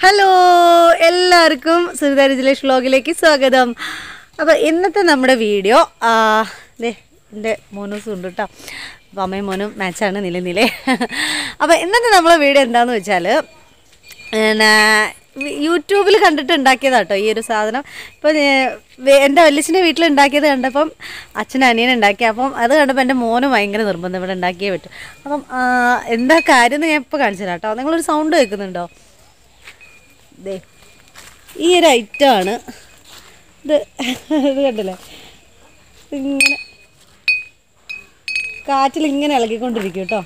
Hello എല്ലാവർക്കും സുനിത രുചിലേഷ് വ്ളോഗിലേക്ക് സ്വാഗതം അപ്പോൾ ഇന്നത്തെ നമ്മുടെ വീഡിയോ ദേ എൻ്റെ മോനൂസും ഉണ്ട് കേട്ടോ അപ്പോൾ അമ്മയും മോനും മാച്ചാണ് നില നിലേ അപ്പോൾ ഇന്നത്തെ നമ്മളെ വീഡിയോ എന്താണെന്ന് വെച്ചാൽ പിന്നെ യൂട്യൂബിൽ കണ്ടിട്ട് ഉണ്ടാക്കിയതാട്ടോ ഈ ഒരു സാധനം ഇപ്പോൾ എൻ്റെ വല്യച്ഛൻ്റെ വീട്ടിൽ ഉണ്ടാക്കിയത് കണ്ടപ്പം അച്ഛനും അനിയനും ഉണ്ടാക്കി അപ്പം അത് കണ്ടപ്പോൾ എൻ്റെ മോന് ഭയങ്കര നിർബന്ധം ഇവിടെ ഉണ്ടാക്കിയേ പറ്റും അപ്പം ആ, എന്താ കാര്യം എന്ന് ഞാൻ ഇപ്പോൾ കാണിച്ചു തരാം കേട്ടോ നിങ്ങളൊരു സൗണ്ട് കേൾക്കുന്നുണ്ടോ ദേ ഈ ഒരു ഐറ്റമാണ് ഇത് ഇത് കണ്ടില്ലേ ഇങ്ങനെ കാറ്റിൽ ഇങ്ങനെ ഇളകിക്കൊണ്ടിരിക്കും കേട്ടോ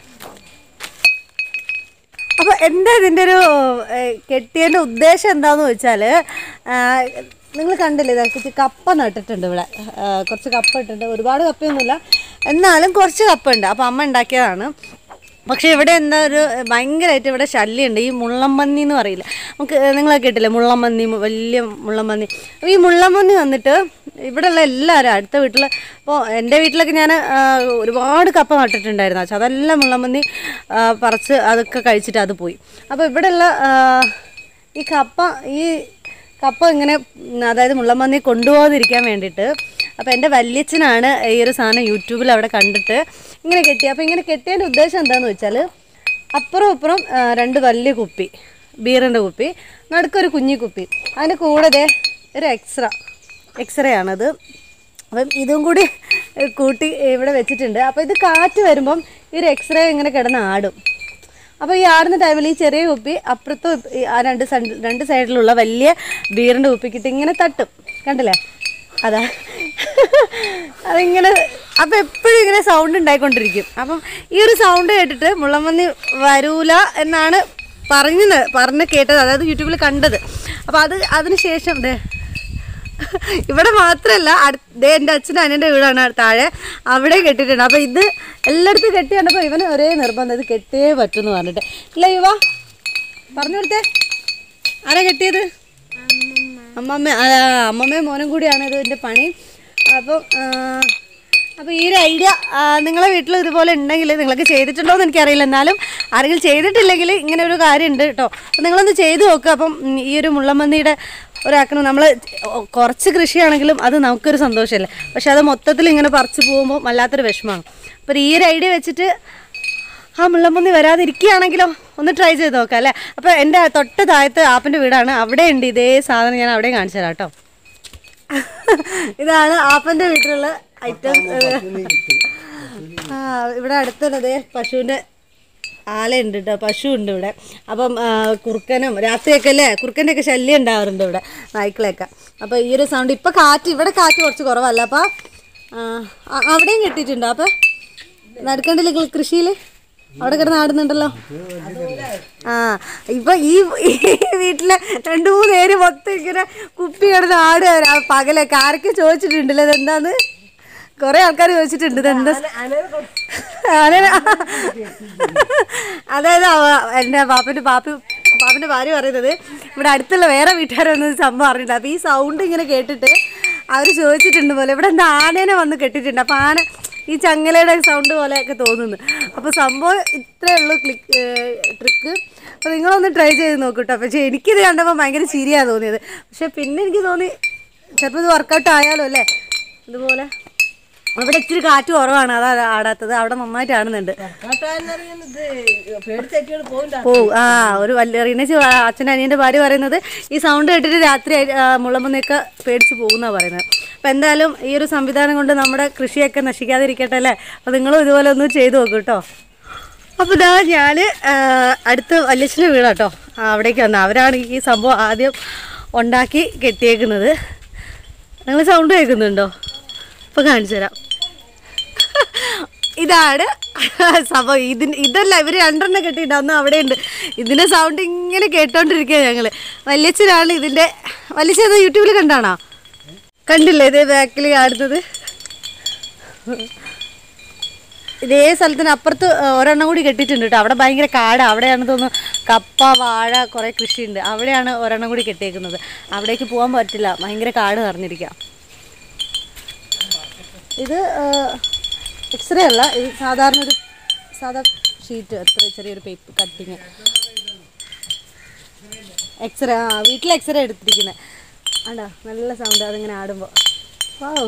അപ്പോൾ എന്താ ഇതിൻ്റെ ഒരു ഏഹ്, കെട്ടിയതിൻ്റെ ഉദ്ദേശം എന്താണെന്ന് വെച്ചാൽ നിങ്ങൾ കണ്ടില്ലേ ഇതാ കുറച്ച് കപ്പ നട്ടിട്ടുണ്ട് ഇവിടെ ആ, കുറച്ച് കപ്പ ഇട്ടിട്ടുണ്ട് ഒരുപാട് കപ്പയൊന്നുമില്ല എന്നാലും കുറച്ച് കപ്പ ഉണ്ട് അപ്പോൾ അമ്മ ഉണ്ടാക്കിയതാണ് പക്ഷേ ഇവിടെ എന്താ ഒരു ഭയങ്കരമായിട്ട് ഇവിടെ ശല്യമുണ്ട് ഈ മുള്ളമ്പന്നി എന്ന് പറയില്ല നമുക്ക് നിങ്ങളൊക്കെ കേട്ടില്ലേ മുള്ളമ്പന്നി മു- വലിയ മുള്ളമ്പന്നി അപ്പോൾ ഈ മുള്ളമ്പന്നി വന്നിട്ട് ഇവിടെയുള്ള എല്ലാവരും അടുത്ത വീട്ടിൽ ഇപ്പോൾ എൻ്റെ വീട്ടിലൊക്കെ ഞാൻ ഒരുപാട് കപ്പ നട്ടിട്ടുണ്ടായിരുന്നു പക്ഷെ അതെല്ലാം മുള്ളമ്പന്നി ആ, പറിച്ച് അതൊക്കെ കഴിച്ചിട്ട് അത് പോയി അപ്പോൾ ഇവിടെയുള്ള ആ, ഈ കപ്പ ഈ കപ്പ ഇങ്ങനെ ഉം, അതായത് മുള്ളമ്പന്നി കൊണ്ടുപോകാതിരിക്കാൻ വേണ്ടിയിട്ട് അപ്പോൾ എൻ്റെ വല്യച്ഛനാണ് ഈ ഒരു സാധനം യൂട്യൂബിൽ അവിടെ കണ്ടിട്ട് ഇങ്ങനെ കെട്ടി അപ്പോൾ ഇങ്ങനെ കെട്ടിയതിൻ്റെ ഉദ്ദേശം എന്താണെന്ന് വെച്ചാൽ അപ്പുറം അപ്പുറം ആ, രണ്ട് വലിയ കുപ്പി ബീറിൻ്റെ കുപ്പി നടുക്കൊരു കുഞ്ഞി കുപ്പി അതിൻ്റെ കൂടെ ദേ ഒരു എക്സ്റ എക്സ്റേ ആണത് അപ്പം ഇതും കൂടി ഏഹ്, കൂട്ടി ഇവിടെ വെച്ചിട്ടുണ്ട് അപ്പോൾ ഇത് കാറ്റ് വരുമ്പം ഈ ഒരു എക്സ്റേ ഇങ്ങനെ കിടന്ന് ആടും അപ്പോൾ ഈ ആടുന്ന ടൈമിൽ ഈ ചെറിയ കുപ്പി അപ്പുറത്തും ഇപ്പ- ഈ ആ രണ്ട് സൈഡ് രണ്ട് സൈഡിലുള്ള വലിയ ബീറിൻ്റെ കുപ്പിക്കിട്ട് ഇങ്ങനെ തട്ടും കണ്ടില്ലേ അതാ അതിങ്ങനെ അപ്പം എപ്പോഴും ഇങ്ങനെ സൗണ്ട് ഉണ്ടായിക്കൊണ്ടിരിക്കും അപ്പം ഈ ഒരു സൗണ്ട് കേട്ടിട്ട് മുള്ളമന്നി വരൂല എന്നാണ് പറഞ്ഞ് പറഞ്ഞ് കേട്ടത് അതായത് യൂട്യൂബിൽ കണ്ടത് അപ്പോൾ അത് അതിന് ശേഷം ദേ ഇവിടെ മാത്രമല്ല അടുത്തേ എൻ്റെ അച്ഛനും അനിയൻ്റെ വീടാണ് താഴെ അവിടെ കെട്ടിയിട്ടുണ്ട് അപ്പോൾ ഇത് എല്ലായിടത്തും കെട്ടി കണ്ടപ്പോൾ ഇവന് ഒരേ നിർബന്ധം ഇത് കെട്ടിയേ പറ്റുമെന്ന് പറഞ്ഞിട്ട് ഇല്ല യുവ പറഞ്ഞു കൊടുത്തേ ആരാ കെട്ടിയത് അമ്മമ്മ ആ, അമ്മമ്മയും മോനും കൂടിയാണ് ഇത് ഇതിൻ്റെ പണി അപ്പം ആ, അപ്പോൾ ഈ ഒരു ഐഡിയ നിങ്ങളെ വീട്ടിൽ ഇതുപോലെ ഉണ്ടെങ്കിൽ നിങ്ങൾക്ക് ചെയ്തിട്ടുണ്ടോ എന്ന് എനിക്കറിയില്ല എന്നാലും ആരെങ്കിലും ചെയ്തിട്ടില്ലെങ്കിൽ ഇങ്ങനെ ഒരു കാര്യം ഉണ്ട് കേട്ടോ അപ്പോൾ നിങ്ങളൊന്ന് ചെയ്തു നോക്കുക അപ്പം ഉം, ഈ ഒരു മുള്ളമന്തിയുടെ ഒരാക്കണം നമ്മൾ കുറച്ച് കൃഷിയാണെങ്കിലും അത് നമുക്കൊരു സന്തോഷമല്ലേ പക്ഷെ അത് മൊത്തത്തിൽ ഇങ്ങനെ പറിച്ചു പോകുമ്പോൾ വല്ലാത്തൊരു വിഷമമാണ് അപ്പോൾ ഈ ഒരു ഐഡിയ വെച്ചിട്ട് ആ മുള്ളമ്പന്നി വരാതിരിക്കുകയാണെങ്കിലോ ഒന്ന് ട്രൈ ചെയ്ത് നോക്കാം അല്ലേ അപ്പോൾ എൻ്റെ തൊട്ട് താഴത്ത് ആപ്പൻ്റെ വീടാണ് അവിടെ ഉണ്ട് ഇതേ സാധനം ഞാൻ അവിടെ കാണിച്ചു തരാം കേട്ടോ ഇതാണ് ആപ്പൻ്റെ വീട്ടിലുള്ള ഐറ്റം ആ ഇവിടെ അടുത്തുള്ളത് പശുവിൻ്റെ ആലയുണ്ട് കേട്ടോ പശു ഉണ്ട് ഇവിടെ അപ്പം ആ, കുറുക്കനും രാത്രിയൊക്കെ അല്ലേ കുറുക്കൻ്റെ ഒക്കെ ശല്യം ഉണ്ടാവാറുണ്ട് ഇവിടെ നായ്ക്കളെയൊക്കെ അപ്പോൾ ഈ ഒരു സൗണ്ട് ഇപ്പം കാറ്റ് ഇവിടെ കാറ്റ് കുറച്ച് കുറവല്ല അപ്പോൾ അവിടെയും കെട്ടിയിട്ടുണ്ടോ അപ്പം നടക്കണ്ടില്ല കൃഷിയിൽ അവിടെ കിടന്ന് ആടുന്നുണ്ടല്ലോ ആ ഇപ്പൊ ഈ ഈ വീട്ടിലെ രണ്ടു മൂന്ന് പേര് മൊത്തം ഇങ്ങനെ കുപ്പി കിടന്ന് ആടുക പകലൊക്കെ ആരൊക്കെ ചോദിച്ചിട്ടുണ്ടല്ലോ ഇതെന്താന്ന് കുറെ ആൾക്കാർ ചോദിച്ചിട്ടുണ്ട് ഇതെന്താ ആന- അതായത് അവ- എൻ്റെ പാപ്പൻ്റെ പാപ്പി പാപ്പൻ്റെ ഭാര്യ പറയുന്നത് ഇവിടെ അടുത്തുള്ള വേറെ വീട്ടുകാരൊന്നും സംഭവം അറിഞ്ഞില്ല അപ്പോൾ ഈ സൗണ്ട് ഇങ്ങനെ കേട്ടിട്ട് അവർ ചോദിച്ചിട്ടുണ്ട് പോലെ ഇവിടെ എന്താ ആനേനെ വന്ന് കെട്ടിയിട്ടുണ്ട് അപ്പോൾ ആന ഈ ചങ്ങലയുടെ സൗണ്ട് പോലെയൊക്കെ തോന്നുന്നു അപ്പോൾ സംഭവം ഇത്രയേ ഉള്ളൂ ക്ലിക്ക് ട്രിക്ക് അപ്പോൾ നിങ്ങളൊന്ന് ട്രൈ ചെയ്ത് നോക്കൂട്ടോ പക്ഷേ എനിക്കിത് കണ്ടപ്പോൾ ഭയങ്കര ചിരിയാണ് തോന്നിയത് പക്ഷേ പിന്നെ എനിക്ക് തോന്നി ചിലപ്പോൾ ഇത് വർക്കൗട്ട് ആയാലോ അല്ലേ ഇതുപോലെ അവിടെ ഇച്ചിരി കാറ്റ് കുറവാണ് അതാ ആടാത്തത് അവിടെ നന്നായിട്ട് ആടുന്നുണ്ട് പോവും ആ ഒരു വലിയ റീനേച്ച് അച്ഛൻ അനിയൻ്റെ ഭാര്യ പറയുന്നത് ഈ സൗണ്ട് കേട്ടിട്ട് രാത്രി മുള്ളമ്പന്നൊക്കെ പേടിച്ച് പോകുന്ന പറയുന്നത് അപ്പം എന്തായാലും ഈ ഒരു സംവിധാനം കൊണ്ട് നമ്മുടെ കൃഷിയൊക്കെ നശിക്കാതിരിക്കട്ടെ അല്ലേ അപ്പോൾ നിങ്ങളും ഇതുപോലെ ഒന്ന് ചെയ്തു നോക്കൂ കേട്ടോ അപ്പോൾ ഇതാ ഞാൻ അടുത്ത് വല്യച്ഛൻ്റെ വീടാട്ടോ ആ, അവിടേക്ക് വന്നത് അവരാണ് ഈ സംഭവം ആദ്യം ഉണ്ടാക്കി കെട്ടിയേക്കുന്നത് നിങ്ങൾ സൗണ്ട് കേൾക്കുന്നുണ്ടോ ഇപ്പോൾ കാണിച്ചു തരാം ഇതാണ് സംഭവം ഇതിന് ഇതല്ല ഇവർ രണ്ടെണ്ണം കെട്ടിയിട്ടുണ്ടാവുന്ന അവിടെ ഉണ്ട് ഇതിൻ്റെ സൗണ്ട് ഇങ്ങനെ കേട്ടോണ്ടിരിക്കുക ഞങ്ങൾ വല്യച്ഛനാണ് ഇതിൻ്റെ വല്യച്ഛൻ അത് യൂട്യൂബിൽ കണ്ടാണോ കണ്ടില്ലേ ഇതേ ബാക്കിൽ ആടുന്നത് ഇതേ സ്ഥലത്തിന് അപ്പുറത്ത് ഒരെണ്ണം കൂടി കെട്ടിയിട്ടുണ്ട് കേട്ടോ അവിടെ ഭയങ്കര കാടാണ് അവിടെയാണ് തോന്നുന്നു കപ്പ വാഴ കുറേ കൃഷിയുണ്ട് അവിടെയാണ് ഒരെണ്ണം കൂടി കെട്ടിയേക്കുന്നത് അവിടേക്ക് പോകാൻ പറ്റില്ല ഭയങ്കര കാട് നിറഞ്ഞിരിക്കുക ഇത് എക്സ്റേ അല്ല ഇത് സാധാരണ ഒരു സാധാ ഷീറ്റ് അത്ര ചെറിയൊരു പേപ്പർ കട്ടിങ് എക്സ്റേ ആ വീട്ടിൽ എക്സ്റേ എടുത്തിരിക്കുന്നത് ആണ്ടാ നല്ല സൗണ്ട് അതിങ്ങനെ ആടുമ്പോൾ വാവ്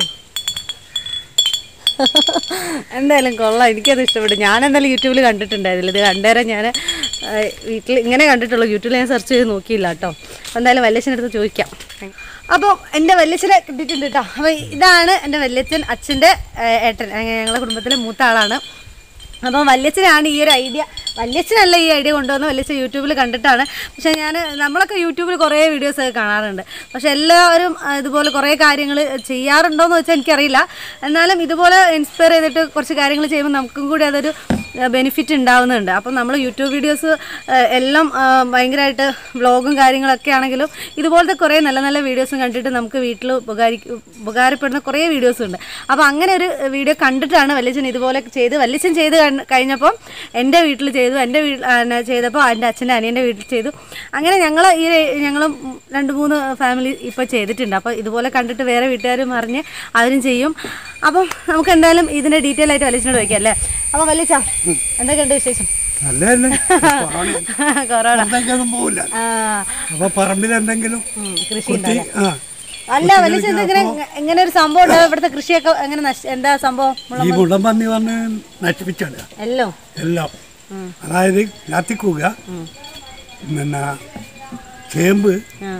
എന്തായാലും കൊള്ളാം എനിക്കത് ഇഷ്ടപ്പെട്ടു ഞാൻ എന്തായാലും യൂട്യൂബിൽ കണ്ടിട്ടുണ്ടായിരുന്നില്ല ഇത് കണ്ടേരം ഞാൻ വീട്ടിൽ ഇങ്ങനെ കണ്ടിട്ടുള്ളൂ യൂട്യൂബിൽ ഞാൻ സെർച്ച് ചെയ്ത് നോക്കിയില്ല കേട്ടോ എന്തായാലും വല്യച്ഛനടുത്ത് ചോദിക്കാം അപ്പോൾ എൻ്റെ വല്യച്ഛനെ കിട്ടിയിട്ടുണ്ട് കേട്ടോ അപ്പോൾ ഇതാണ് എൻ്റെ വല്യച്ഛൻ അച്ഛൻ്റെ ഏട്ടൻ അങ്ങനെ ഞങ്ങളുടെ കുടുംബത്തിലെ മൂത്ത ആളാണ് അപ്പം വല്യച്ഛനാണ് ഈ ഒരു ഐഡിയ വല്യച്ഛനല്ല ഈ ഐഡിയ കൊണ്ടുവന്ന് വല്യച്ഛൻ യൂട്യൂബിൽ കണ്ടിട്ടാണ് പക്ഷേ ഞാൻ നമ്മളൊക്കെ യൂട്യൂബിൽ കുറേ വീഡിയോസ് ഒക്കെ കാണാറുണ്ട് പക്ഷേ എല്ലാവരും ആ, ഇതുപോലെ കുറേ കാര്യങ്ങൾ ചെയ്യാറുണ്ടോയെന്ന് വെച്ചാൽ എനിക്കറിയില്ല എന്നാലും ഇതുപോലെ ഇൻസ്പയർ ചെയ്തിട്ട് കുറച്ച് കാര്യങ്ങൾ ചെയ്യുമ്പോൾ നമുക്കും കൂടി അതൊരു ബെനിഫിറ്റ് ഉണ്ടാവുന്നുണ്ട് അപ്പം നമ്മൾ യൂട്യൂബ് വീഡിയോസ് എല്ലാം ആ, ഭയങ്കരമായിട്ട് വ്ളോഗും കാര്യങ്ങളൊക്കെ ആണെങ്കിലും ഇതുപോലത്തെ കുറേ നല്ല നല്ല വീഡിയോസും കണ്ടിട്ട് നമുക്ക് വീട്ടിൽ ഉപകാരി ഉപകാരപ്പെടുന്ന കുറേ വീഡിയോസ് ഉണ്ട് അപ്പോൾ അങ്ങനെ ഒരു വീഡിയോ കണ്ടിട്ടാണ് വല്യച്ഛൻ ഇതുപോലെ ചെയ്ത് വല്യച്ഛൻ ചെയ്ത് കഴി- കഴിഞ്ഞപ്പോൾ എൻ്റെ വീട്ടിൽ ചെയ്തു എൻ്റെ വീട്ടിൽ ചെയ്തപ്പോൾ എൻ്റെ അച്ഛൻ്റെ അനിയൻ്റെ വീട്ടിൽ ചെയ്തു അങ്ങനെ ഞങ്ങൾ ഈ ഞങ്ങൾ രണ്ട് മൂന്ന് ഫാമിലി ഇപ്പോൾ ചെയ്തിട്ടുണ്ട് അപ്പോൾ ഇതുപോലെ കണ്ടിട്ട് വേറെ വീട്ടുകാരും അറിഞ്ഞ് അവരും ചെയ്യും അപ്പം നമുക്ക് എന്തായാലും ഇതിൻ്റെ ഡീറ്റെയിൽ ആയിട്ട് വല്യച്ഛനോട് ചോദിക്കാം അല്ലേ അപ്പോൾ വല്യച്ഛ എന്തൊക്കെയുണ്ട് വിശേഷം നല്ലതല്ലേ കൊറോണ എന്തെങ്കിലും പോവില്ല ആ അപ്പൊ പറമ്പിൽ എന്തെങ്കിലും ഉം, കൃഷി കുത്തി ആ അല്ല വലിയ ഇങ്ങനെ ഇങ്ങനെ ഒരു സംഭവം ഉണ്ടാവും ഇവിടുത്തെ കൃഷിയൊക്കെ എങ്ങനെ നശി എന്താ സംഭവം മുള്ള- ഈ മുള്ളം പന്നി വന്ന് നശിപ്പിച്ചാണ് എല്ലാം എല്ലാം അതായത് കത്തിക്കുക പിന്നെ ചേമ്പ് ആ.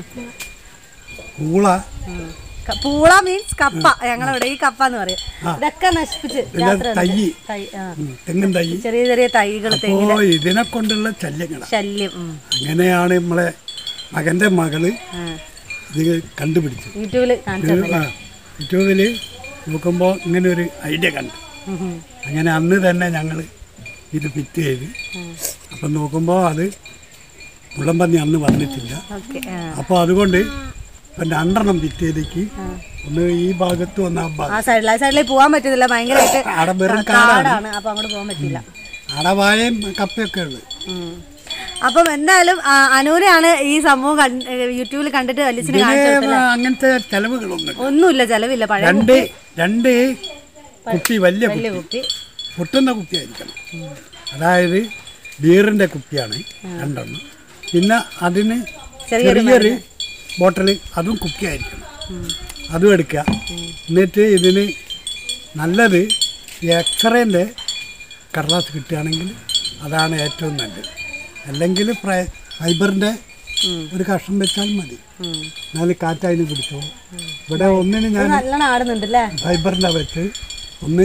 പൂള ഉം. ക- പൂള മീൻസ് കപ്പ ഞങ്ങളിവിടെ ഈ കപ്പ എന്ന് പറയും ഇതൊക്കെ നശിപ്പിച്ച് പിന്നെ രാത്രി തൈ തൈ ആ. ഉം, തെങ്ങും തൈ ചെറിയ ചെറിയ തൈകൾ അപ്പോ ഇതിനെ കൊണ്ടുള്ള ശല്യങ്ങളാണ് ശല്യം ഉം. അങ്ങനെയാണ് നമ്മളെ മകന്റെ മകള് ആ. ഇത് കണ്ടുപിടിച്ചത് യൂട്യൂബിൽ കാണിച്ചു ഒരു- ആ, യൂട്യൂബിൽ നോക്കുമ്പോൾ ഇങ്ങനെ ഒരു ഐഡിയ കണ്ടു ഉം. അങ്ങനെ അന്ന് തന്നെ ഞങ്ങൾ ഇത് ഫിറ്റ് ചെയ്ത് അപ്പം നോക്കുമ്പോൾ അത് മുള്ളമ്പന്നി അന്ന് വന്നിട്ടില്ല ഓക്കെ ആ. അപ്പോൾ അതുകൊണ്ട് ഇപ്പം രണ്ടെണ്ണം ഫിറ്റ് ചെയ്തേക്ക് ഒന്ന് ഈ ഭാഗത്ത് ഒന്ന് ആ ഭാഗം ആ സൈഡിൽ ആ സൈഡിലേക്ക് പോകാൻ പറ്റുന്നില്ല ഭയങ്കരമായിട്ട് അവിടെ വെറും കാടാണ് കാടാണ് അപ്പൊ അങ്ങോട്ട് പോകാൻ പറ്റില്ല അവിടെ വാഴയും കപ്പയൊക്കെ ഉള്ളത് ഉം. അപ്പം എന്തായാലും ആ, അനൂരാണ് ഈ സംഭവം കണ്ട്- യൂട്യൂബിൽ കണ്ടിട്ട് വലിച്ചിന് കാണിച്ചു ഇതിന് അങ്ങനത്തെ ചെലവുകളൊന്നും ഒന്നുമില്ല ചെലവില്ല പഴയ രണ്ട് രണ്ട് കുപ്പി വലിയ വലിയ കുപ്പി കുപ്പി പൊട്ടുന്ന കുപ്പിയായിരിക്കണം അതായത് ബീറിൻ്റെ കുപ്പിയാണ് രണ്ടെണ്ണം പിന്നെ അതിന് ചെറിയൊരു ബോട്ടിൽ അതും കുപ്പിയായിരിക്കണം അതും എടുക്കുക എന്നിട്ട് ഇതിന് നല്ലത് ഈ എക്സ്റേൻ്റെ കടലാസ് കിട്ടുകയാണെങ്കിൽ അതാണ് ഏറ്റവും നല്ലത് അല്ലെങ്കിൽ ഫ്രൈ ഫൈബറിൻ്റെ ഒരു കഷ്ണം വെച്ചാൽ മതി ഉം. എന്നാലും കാറ്റതിന് പിടിച്ചോ ഇവിടെ ഒന്നിന് ഞാൻ നല്ലോണം ആടുന്നുണ്ട് അല്ലേ ഫൈബറിൻ്റെ വെച്ച് ഒന്ന്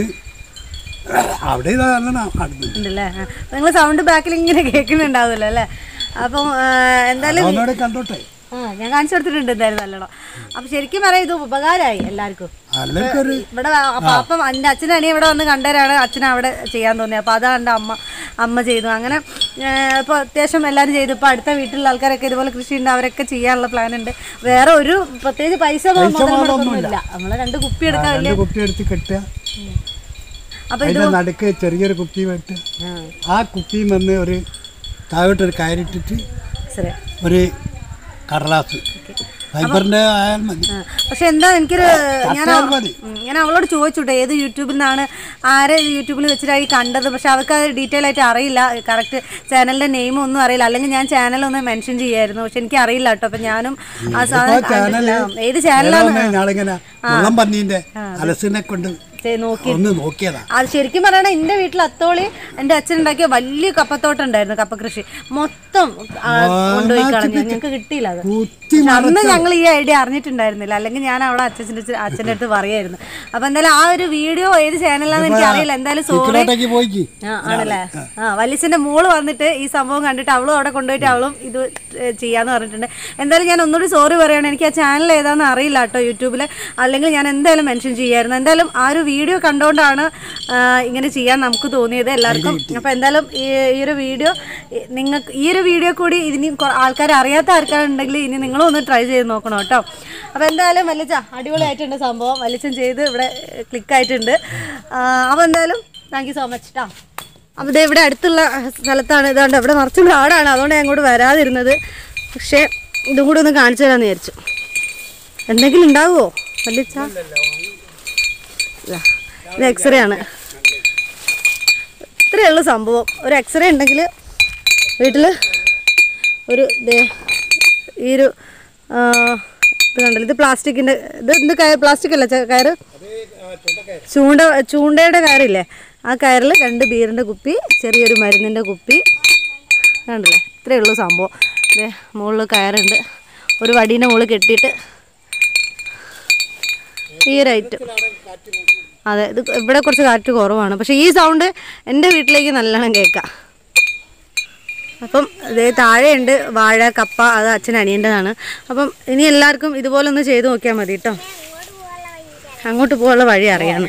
അവിടെ ഇത് നല്ലോണം ആടുന്നുണ്ട് ഉണ്ടല്ലേ നിങ്ങൾ സൗണ്ട് ബാക്കിൽ ഇങ്ങനെ കേൾക്കുന്നുണ്ടാവുമല്ലോ അല്ലേ അപ്പം ആ, എന്തായാലും ഒന്നുകൂടെ കണ്ടോട്ടെ ആ ഞാൻ കാണിച്ചു കൊടുത്തിട്ടുണ്ട് എന്തായാലും നല്ലോണം അപ്പം ശരിക്കും പറയാം ഇത് ഉപകാരമായി എല്ലാവർക്കും അല്ലെങ്കിൽ ഒരു ഇവിടെ വ- അപ്പൊ അപ്പം എൻ്റെ അച്ഛനും അനിയും ഇവിടെ വന്ന് കണ്ടവരാണ് അച്ഛൻ അവിടെ ചെയ്യാൻ തോന്നിയത് അപ്പോൾ അതാണ് എൻ്റെ അമ്മ അമ്മ ചെയ്തു അങ്ങനെ ഇപ്പോൾ അത്യാവശ്യം എല്ലാവരും ചെയ്തു ഇപ്പോൾ അടുത്ത വീട്ടിലുള്ള ആൾക്കാരൊക്കെ ഇതുപോലെ കൃഷി ഉണ്ട് അവരൊക്കെ ചെയ്യാനുള്ള പ്ലാൻ ഉണ്ട് വേറെ ഒരു പ്രത്യേകിച്ച് പൈസ മുതൽ മുടക്കൊന്നുമില്ല നമ്മൾ രണ്ട് കുപ്പി എടുക്കാൻ രണ്ട് കുപ്പി എടുത്ത് കെട്ടുക അപ്പോൾ ഇത് അതിൻ്റെ നടുക്ക് ചെറിയൊരു കുപ്പി വെട്ടുക ആ ആ കുപ്പിയും വന്ന് ഒരു താഴോട്ടൊരു കയറിട്ടിട്ട് ശരി ഒരു കടലാസ് ഫൈബറിൻ്റെ ആയാൽ മതി ആ, പക്ഷെ എന്താ എനിക്കൊരു ഞാൻ കട്ടയാൽ മതി ഉം, ഞാൻ അവളോട് ചോദിച്ചുട്ടോ ഏത് യൂട്യൂബിൽ നിന്നാണ് ആരെ യൂട്യൂബിൽ വെച്ചിട്ടായി കണ്ടത് പക്ഷെ അവർക്ക് അത് ഡീറ്റെയിൽ ആയിട്ട് അറിയില്ല കറക്റ്റ് ചാനലിന്റെ നെയിം ഒന്നും അറിയില്ല അല്ലെങ്കിൽ ഞാൻ ചാനൽ ഒന്ന് മെൻഷൻ ചെയ്യായിരുന്നു പക്ഷെ എനിക്ക് അറിയില്ല കേട്ടോ അപ്പൊ ഞാനും ആ സാധനം ചാനൽ കണ്ടില്ല. ഏത് ചാനലാണ് ഞാളിങ്ങനെ മുള്ളം പന്നീൻ്റെ അലസിനെ കൊണ്ട് നോക്കി ഒന്ന് നോക്കിയതാ അത് ശരിക്കും പറയണ എൻ്റെ വീട്ടിൽ അത്തോളി എൻ്റെ അച്ഛൻ ഉണ്ടാക്കിയ വലിയ കപ്പത്തോട്ടം ഉണ്ടായിരുന്നു കപ്പ കൃഷി മൊത്തം ആ, കൊണ്ടുപോയി കളഞ്ഞു ഞങ്ങൾക്ക് കിട്ടിയില്ല അത് കുത്തി പക്ഷെ അന്ന് ഞങ്ങൾ ഈ ഐഡിയ അറിഞ്ഞിട്ടുണ്ടായിരുന്നില്ല അല്ലെങ്കിൽ ഞാൻ അവിടെ അച്ഛൻ്റെ അച്ഛൻ്റെ അടുത്ത് പറയായിരുന്നു അപ്പൊ എന്തായാലും ആ ഒരു വീഡിയോ ഏത് ചാനലാണെന്ന് എനിക്ക് അറിയില്ല എന്തായാലും സോറി ചുറ്റിലോട്ടേക്ക് പോയിക്ക് ആ ആണല്ലേ ആ വലിച്ചന്റെ മോള് വന്നിട്ട് ഈ സംഭവം കണ്ടിട്ട് അവളും അവിടെ കൊണ്ടുപോയിട്ട് അവളും ഇത് ഏ, ചെയ്യാന്ന് പറഞ്ഞിട്ടുണ്ട് എന്തായാലും ഞാൻ ഒന്നുകൂടി സോറി പറയണം എനിക്ക് ആ ചാനൽ ഏതാണെന്ന് അറിയില്ല കേട്ടോ യൂട്യൂബിൽ അല്ലെങ്കിൽ ഞാൻ എന്തായാലും മെൻഷൻ ചെയ്യായിരുന്നു എന്തായാലും ആ ഒരു വീഡിയോ കണ്ടുകൊണ്ടാണ് ആ, ഇങ്ങനെ ചെയ്യാൻ നമുക്ക് തോന്നിയത് എല്ലാവർക്കും അപ്പോൾ എന്തായാലും ഈ ഈ ഒരു വീഡിയോ നിങ്ങൾക്ക് ഈ ഒരു വീഡിയോ കൂടി ഇതിന് ആൾക്കാർ അറിയാത്ത ആൾക്കാരുണ്ടെങ്കിൽ ഇനി നിങ്ങളും ഒന്ന് ട്രൈ ചെയ്ത് നോക്കണം കേട്ടോ അപ്പോൾ എന്തായാലും വലിച്ച അടിപൊളിയായിട്ടുണ്ട് സംഭവം വലിച്ചൻ ചെയ്ത് ഇവിടെ ക്ലിക്കായിട്ടുണ്ട് അപ്പോൾ എന്തായാലും താങ്ക് യു സോ മച്ച് കേട്ടോ അപ്പോൾ ഇത് ഇവിടെ അടുത്തുള്ള സ്ഥലത്താണ് ഇതാണ്ട് ഇവിടെ നിറച്ച് കാടാണ് അതുകൊണ്ട് ഞാൻ ഇങ്ങോട്ട് വരാതിരുന്നത് പക്ഷേ ഇതും കൂടി ഒന്ന് കാണിച്ചു തരാമെന്ന് വിചാരിച്ചു എന്തെങ്കിലും ഉണ്ടാവുമോ വല്യച്ച ഇതാ, ഇത് എക്സ്റേ ആണ് ഇത്രയേ ഉള്ളൂ സംഭവം ഒരു എക്സ്റേ ഉണ്ടെങ്കിൽ വീട്ടിൽ ഒരു ദേ ഈ ഒരു ആ, ഇത് കണ്ടല്ലോ ഇത് പ്ലാസ്റ്റിക്കിൻ്റെ ഇത് എന്ത് കയർ പ്ലാസ്റ്റിക് അല്ല ചെ- കയറ് ചൂണ്ട ചൂണ്ടയുടെ കയറില്ലേ ആ കയറിൽ രണ്ട് ബീറിൻ്റെ കുപ്പി ചെറിയൊരു മരുന്നിൻ്റെ കുപ്പി കണ്ടില്ലേ ഇത്രയേ ഉള്ളൂ സംഭവം ഇതേ മുകളിൽ കയറുണ്ട് ഒരു വടീൻ്റെ മുകളിൽ കെട്ടിയിട്ട് ഈ ഒരു ഐറ്റം അതെ ഇത് ഇവിടെ കുറച്ച് കാറ്റ് കുറവാണ് പക്ഷേ ഈ സൗണ്ട് എൻ്റെ വീട്ടിലേക്ക് നല്ലോണം കേൾക്കാം അപ്പം ഇതേ താഴെയുണ്ട് വാഴ കപ്പ അത് അച്ഛൻ അനിയൻ്റെതാണ് അപ്പം ഇനി എല്ലാവർക്കും ഇതുപോലെ ഒന്ന് ചെയ്ത് നോക്കിയാൽ മതി കേട്ടോ അങ്ങോട്ട് പോകാനുള്ള വഴി അറിയണം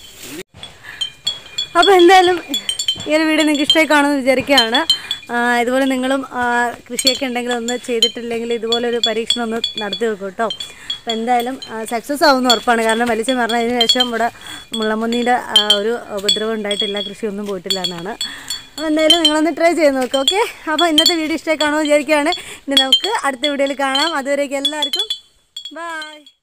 അപ്പോൾ എന്തായാലും ഈ ഒരു വീഡിയോ നിങ്ങൾക്ക് ഇഷ്ടമായി കാണുമെന്ന് വിചാരിക്കുകയാണ് ആ, ഇതുപോലെ നിങ്ങളും ആ, കൃഷിയൊക്കെ ഉണ്ടെങ്കിൽ ഒന്ന് ചെയ്തിട്ടില്ലെങ്കിൽ ഇതുപോലെ ഒരു പരീക്ഷണം ഒന്ന് നടത്തി വെക്കും കേട്ടോ അപ്പോൾ എന്തായാലും സക്സസ് ആവുമെന്ന് ഉറപ്പാണ് കാരണം വലിച്ചു മറിഞ്ഞതിന് ശേഷം ഇവിടെ മുള്ളമുന്നീൻ്റെ ആ, ഒരു ഉപദ്രവം ഉണ്ടായിട്ടില്ല കൃഷിയൊന്നും പോയിട്ടില്ല എന്നാണ് അപ്പോൾ എന്തായാലും നിങ്ങളൊന്ന് ട്രൈ ചെയ്ത് നോക്കുക ഓക്കെ അപ്പോൾ ഇന്നത്തെ വീഡിയോ ഇഷ്ടമായി കാണുമെന്ന് വിചാരിക്കുകയാണ് ഇനി നമുക്ക് അടുത്ത വീഡിയോയിൽ കാണാം അതുവരേക്കും എല്ലാവർക്കും ബൈ